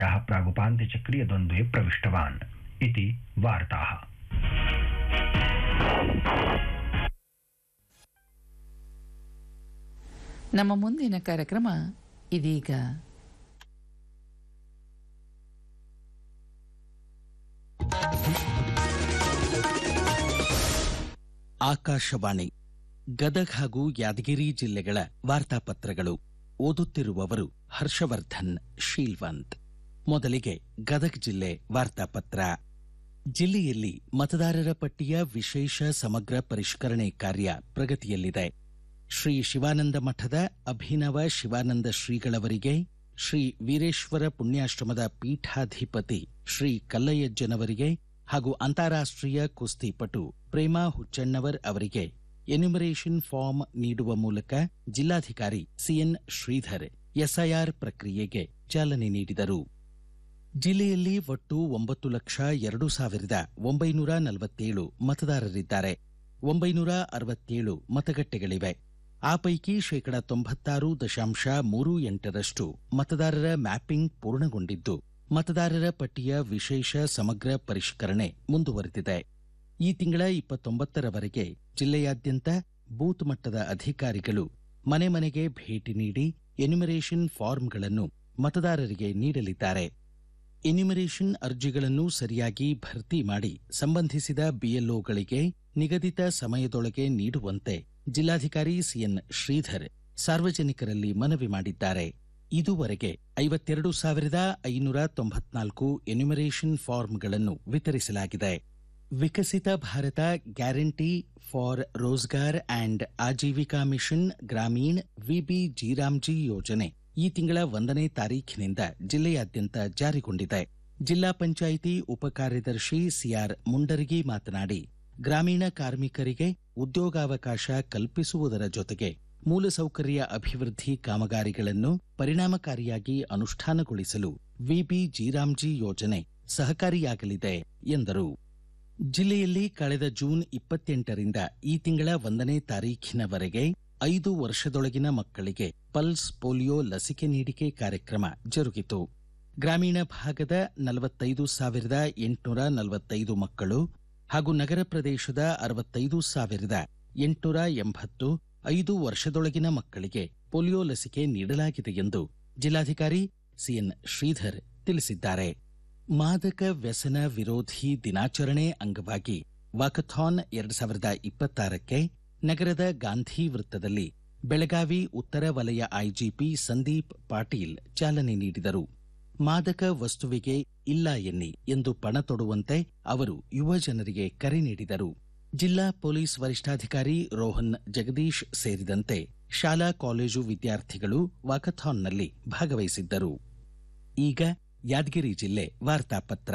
यः प्रागुपान्त्यचक्रीयद्वन्द्वे प्रविष्टवान् इति वार्ताः ನಮ್ಮ ಮುಂದಿನ ಕಾರ್ಯಕ್ರಮ ಇದೀಗ ಆಕಾಶವಾಣಿ ಗದಗ್ ಹಾಗೂ ಯಾದಗಿರಿ ಜಿಲ್ಲೆಗಳ ವಾರ್ತಾಪತ್ರಗಳು ಓದುತ್ತಿರುವವರು ಹರ್ಷವರ್ಧನ್ ಶೀಲ್ವಂತ್ ಮೊದಲಿಗೆ ಗದಗ್ ಜಿಲ್ಲೆ ವಾರ್ತಾಪತ್ರ ಜಿಲ್ಲೆಯಲ್ಲಿ ಮತದಾರರ ಪಟ್ಟಿಯ ವಿಶೇಷ ಸಮಗ್ರ ಪರಿಷ್ಕರಣೆ ಕಾರ್ಯ ಪ್ರಗತಿಯಲ್ಲಿದೆ ಶ್ರೀ ಶಿವಾನಂದ ಮಠದ ಅಭಿನವ ಶಿವಾನಂದ ಶ್ರೀಗಳವರಿಗೆ ಶ್ರೀ ವೀರೇಶ್ವರ ಪುಣ್ಯಾಶ್ರಮದ ಪೀಠಾಧಿಪತಿ ಶ್ರೀ ಕಲ್ಲಯ್ಯಜ್ಜನವರಿಗೆ ಹಾಗೂ ಅಂತಾರಾಷ್ಟ್ರೀಯ ಕುಸ್ತಿಪಟು ಪ್ರೇಮಾ ಹುಚ್ಚಣ್ಣವರ್ ಅವರಿಗೆ ಎನ್ಯುಮರೇಷನ್ ಫಾರ್ಮ್ ನೀಡುವ ಮೂಲಕ ಜಿಲ್ಲಾಧಿಕಾರಿ ಸಿಎನ್ ಶ್ರೀಧರ್ ಎಸ್ಐಆರ್ ಪ್ರಕ್ರಿಯೆಗೆ ಚಾಲನೆ ನೀಡಿದರು ಜಿಲ್ಲೆಯಲ್ಲಿ ಒಟ್ಟು ಒಂಬತ್ತು ಲಕ್ಷ ಎರಡು ಸಾವಿರದ ಒಂಬೈನೂರ ನಲವತ್ತೇಳು ಮತದಾರರಿದ್ದಾರೆ ಒಂಬೈನೂರ ಅರವತ್ತೇಳು ಮತಗಟ್ಟೆಗಳಿವೆ ಆ ಪೈಕಿ ಶೇಕಡ ತೊಂಬತ್ತಾರು ದಶಾಂಶ ಮೂರು ಎಂಟರಷ್ಟು ಮತದಾರರ ಮ್ಯಾಪಿಂಗ್ ಪೂರ್ಣಗೊಂಡಿದ್ದು ಮತದಾರರ ಪಟ್ಟಿಯ ವಿಶೇಷ ಸಮಗ್ರ ಪರಿಷ್ಕರಣೆ ಮುಂದುವರೆದಿದೆ ಈ ತಿಂಗಳ ಇಪ್ಪತ್ತೊಂಬತ್ತರವರೆಗೆ ಜಿಲ್ಲೆಯಾದ್ಯಂತ ಬೂತ್ ಮಟ್ಟದ ಅಧಿಕಾರಿಗಳು ಮನೆ ಮನೆಗೆ ಭೇಟಿ ನೀಡಿ ಎನ್ಯುಮರೇಷನ್ ಫಾರ್ಮ್ಗಳನ್ನು ಮತದಾರರಿಗೆ ನೀಡಲಿದ್ದಾರೆ ಎನ್ಯುಮರೇಷನ್ ಅರ್ಜಿಗಳನ್ನು ಸರಿಯಾಗಿ ಭರ್ತಿ ಮಾಡಿ ಸಂಬಂಧಿಸಿದ ಬಿಎಲ್ಒಗಳಿಗೆ ನಿಗದಿತ ಸಮಯದೊಳಗೆ ನೀಡುವಂತೆ ಜಿಲ್ಲಾಧಿಕಾರಿ ಸಿಎನ್ ಶ್ರೀಧರ್ ಸಾರ್ವಜನಿಕರಲ್ಲಿ ಮನವಿ ಮಾಡಿದ್ದಾರೆ ಇದುವರೆಗೆ ಐವತ್ತೆರಡು ಸಾವಿರದ ಐನೂರ ತೊಂಬತ್ನಾಲ್ಕು ಎನ್ಯುಮರೇಷನ್ ಫಾರ್ಮ್ಗಳನ್ನು ವಿತರಿಸಲಾಗಿದೆ Viksit Bharat guarantee for Rozgar and Ajeevika mission Gramin VB G RAM G ಯೋಜನೆ ಈ ತಿಂಗಳ ಒಂದನೇ ತಾರೀಖಿನಿಂದ ಜಿಲ್ಲೆಯಾದ್ಯಂತ ಜಾರಿಗೊಂಡಿದೆ ಜಿಲ್ಲಾ ಪಂಚಾಯಿತಿ ಉಪಕಾರ್ಯದರ್ಶಿ ಸಿಆರ್ ಮುಂಡರಗಿ ಮಾತನಾಡಿ ಗ್ರಾಮೀಣ ಕಾರ್ಮಿಕರಿಗೆ ಉದ್ಯೋಗಾವಕಾಶ ಕಲ್ಪಿಸುವುದರ ಜೊತೆಗೆ ಮೂಲಸೌಕರ್ಯ ಅಭಿವೃದ್ಧಿ ಕಾಮಗಾರಿಗಳನ್ನು ಪರಿಣಾಮಕಾರಿಯಾಗಿ ಅನುಷ್ಠಾನಗೊಳಿಸಲು ವಿಬಿ ಜಿರಾಮ್ಜಿ ಯೋಜನೆ ಸಹಕಾರಿಯಾಗಲಿದೆ ಎಂದರು ಜಿಲ್ಲೆಯಲ್ಲಿ ಕಳೆದ ಜೂನ್ ಇಪ್ಪತ್ತೆಂಟರಿಂದ ಈ ತಿಂಗಳ ಒಂದನೇ ತಾರೀಖಿನವರೆಗೆ ಐದು ವರ್ಷದೊಳಗಿನ ಮಕ್ಕಳಿಗೆ ಪಲ್ಸ್ ಪೋಲಿಯೋ ಲಸಿಕೆ ನೀಡಿಕೆ ಕಾರ್ಯಕ್ರಮ ಜರುಗಿತು ಗ್ರಾಮೀಣ ಭಾಗದ ನಲವತ್ತೈದು ಸಾವಿರದ ಎಂಟುನೂರ ನಲವತ್ತೈದು ಮಕ್ಕಳು ಹಾಗೂ ನಗರ ಪ್ರದೇಶದ ಅರವತ್ತೈದು ಸಾವಿರದ ಎಂಟುನೂರ ಎಂಬತ್ತು ಐದು ವರ್ಷದೊಳಗಿನ ಮಕ್ಕಳಿಗೆ ಪೋಲಿಯೋ ಲಸಿಕೆ ನೀಡಲಾಗಿದೆ ಎಂದು ಜಿಲ್ಲಾಧಿಕಾರಿ ಸಿಎನ್ ಶ್ರೀಧರ್ ತಿಳಿಸಿದ್ದಾರೆ ಮಾದಕ ವ್ಯಸನ ವಿರೋಧಿ ದಿನಾಚರಣೆ ಅಂಗವಾಗಿ ವಾಕಥಾನ್ ಎರಡ್ ಸಾವಿರದ ಇಪ್ಪತ್ತಾರಕ್ಕೆ ನಗರದ ಗಾಂಧಿ ವೃತ್ತದಲ್ಲಿ ಬೆಳಗಾವಿ ಉತ್ತರ ವಲಯ ಐಜಿಪಿ ಸಂದೀಪ್ ಪಾಟೀಲ್ ಚಾಲನೆ ನೀಡಿದರು ಮಾದಕ ವಸ್ತುವಿಗೆ ಇಲ್ಲ ಎನ್ನಿ ಎಂದು ಪಣ ತೊಡುವಂತೆ ಅವರು ಯುವ ಜನರಿಗೆ ಕರೆ ನೀಡಿದರು ಜಿಲ್ಲಾ ಪೊಲೀಸ್ ವರಿಷ್ಠಾಧಿಕಾರಿ ರೋಹನ್ ಜಗದೀಶ್ ಸೇರಿದಂತೆ ಶಾಲಾ ಕಾಲೇಜು ವಿದ್ಯಾರ್ಥಿಗಳು ವಾಕಥಾನ್ನಲ್ಲಿ ಭಾಗವಹಿಸಿದ್ದರು ಈಗ ಯಾದಗಿರಿ ಜಿಲ್ಲೆ ವಾರ್ತಾಪತ್ರ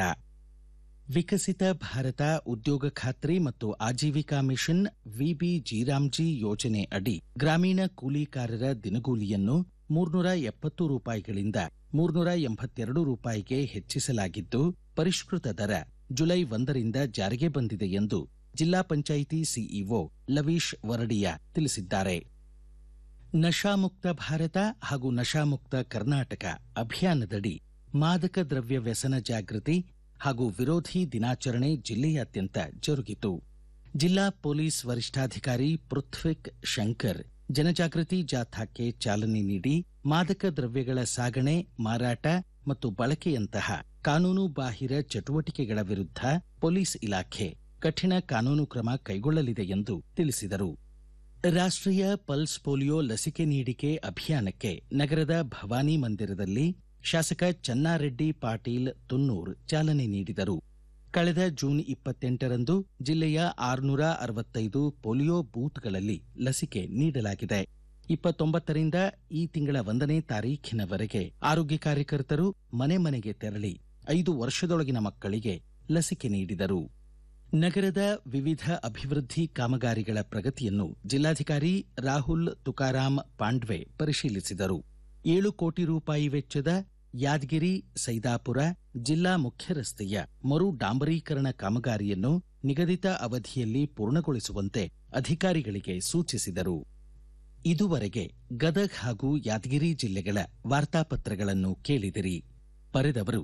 ವಿಕಸಿತ ಭಾರತ ಉದ್ಯೋಗ ಖಾತ್ರಿ ಮತ್ತು ಆಜೀವಿಕಾ ಮಿಷನ್ ವಿಬಿ ಜಿರಾಮ್ಜಿ ಯೋಜನೆ ಅಡಿ ಗ್ರಾಮೀಣ ಕೂಲಿಕಾರರ ದಿನಗೂಲಿಯನ್ನು ಮೂರ್ನೂರ ಎಪ್ಪತ್ತು ರೂಪಾಯಿಗಳಿಂದ ಮೂರ್ನೂರ ಎಂಬತ್ತೆರಡು ರೂಪಾಯಿಗೆ ಹೆಚ್ಚಿಸಲಾಗಿದ್ದು ಪರಿಷ್ಕೃತ ದರ ಜುಲೈ ಒಂದರಿಂದ ಜಾರಿಗೆ ಬಂದಿದೆ ಎಂದು ಜಿಲ್ಲಾ ಪಂಚಾಯಿತಿ ಸಿಇಒ ಲವೀಶ್ ವರಡಿಯಾ ತಿಳಿಸಿದ್ದಾರೆ ನಶಾಮುಕ್ತ ಭಾರತ ಹಾಗೂ ನಶಾಮುಕ್ತ ಕರ್ನಾಟಕ ಅಭಿಯಾನದಡಿ ಮಾದಕ ದ್ರವ್ಯ ವ್ಯಸನ ಜಾಗೃತಿ ಹಾಗೂ ವಿರೋಧಿ ದಿನಾಚರಣೆ ಜಿಲ್ಲೆಯಾದ್ಯಂತ ಜರುಗಿತು ಜಿಲ್ಲಾ ಪೊಲೀಸ್ ವರಿಷ್ಠಾಧಿಕಾರಿ ಪೃಥ್ವಿಕ್ ಶಂಕರ್ ಜನಜಾಗೃತಿ ಜಾಥಾಕ್ಕೆ ಚಾಲನೆ ನೀಡಿ ಮಾದಕ ದ್ರವ್ಯಗಳ ಸಾಗಣೆ ಮಾರಾಟ ಮತ್ತು ಬಳಕೆಯಂತಹ ಕಾನೂನು ಬಾಹಿರ ಚಟುವಟಿಕೆಗಳ ವಿರುದ್ಧ ಪೊಲೀಸ್ ಇಲಾಖೆ ಕಠಿಣ ಕಾನೂನು ಕ್ರಮ ಕೈಗೊಳ್ಳಲಿದೆ ಎಂದು ತಿಳಿಸಿದರು ರಾಷ್ಟ್ರೀಯ ಪಲ್ಸ್ ಪೋಲಿಯೋ ಲಸಿಕೆ ನೀಡಿಕೆ ಅಭಿಯಾನಕ್ಕೆ ನಗರದ ಭವಾನಿ ಮಂದಿರದಲ್ಲಿ ಶಾಸಕ ಚನ್ನಾರೆಡ್ಡಿ ಪಾಟೀಲ್ ತುನ್ನೂರ್ ಚಾಲನೆ ನೀಡಿದರು ಕಳೆದ ಜೂನ್ ಇಪ್ಪತ್ತೆಂಟರಂದು ಜಿಲ್ಲೆಯ ಆರುನೂರ ಅರವತ್ತೈದು ಪೋಲಿಯೋ ಬೂತ್ಗಳಲ್ಲಿ ಲಸಿಕೆ ನೀಡಲಾಗಿದೆ ಇಪ್ಪತ್ತೊಂಬತ್ತರಿಂದ ಈ ತಿಂಗಳ ಒಂದನೇ ತಾರೀಖಿನವರೆಗೆ ಆರೋಗ್ಯ ಕಾರ್ಯಕರ್ತರು ಮನೆ ಮನೆಗೆ ತೆರಳಿ ಐದು ವರ್ಷದೊಳಗಿನ ಮಕ್ಕಳಿಗೆ ಲಸಿಕೆ ನೀಡಿದರು ನಗರದ ವಿವಿಧ ಅಭಿವೃದ್ಧಿ ಕಾಮಗಾರಿಗಳ ಪ್ರಗತಿಯನ್ನು ಜಿಲ್ಲಾಧಿಕಾರಿ ರಾಹುಲ್ ತುಕಾರಾಂ ಪಾಂಡ್ವೆ ಪರಿಶೀಲಿಸಿದರು ಏಳು ಕೋಟಿ ರೂಪಾಯಿ ವೆಚ್ಚದ ಯಾದಗಿರಿ ಸೈದಾಪುರ ಜಿಲ್ಲಾ ಮುಖ್ಯ ರಸ್ತೆಯ ಮರು ಡಾಂಬರೀಕರಣ ಕಾಮಗಾರಿಯನ್ನು ನಿಗದಿತ ಅವಧಿಯಲ್ಲಿ ಪೂರ್ಣಗೊಳಿಸುವಂತೆ ಅಧಿಕಾರಿಗಳಿಗೆ ಸೂಚಿಸಿದರು ಇದುವರೆಗೆ ಗದಗ್ ಹಾಗೂ ಯಾದಗಿರಿ ಜಿಲ್ಲೆಗಳ ವಾರ್ತಾಪತ್ರಗಳನ್ನು ಕೇಳಿದಿರಿ ಬರೆದವರು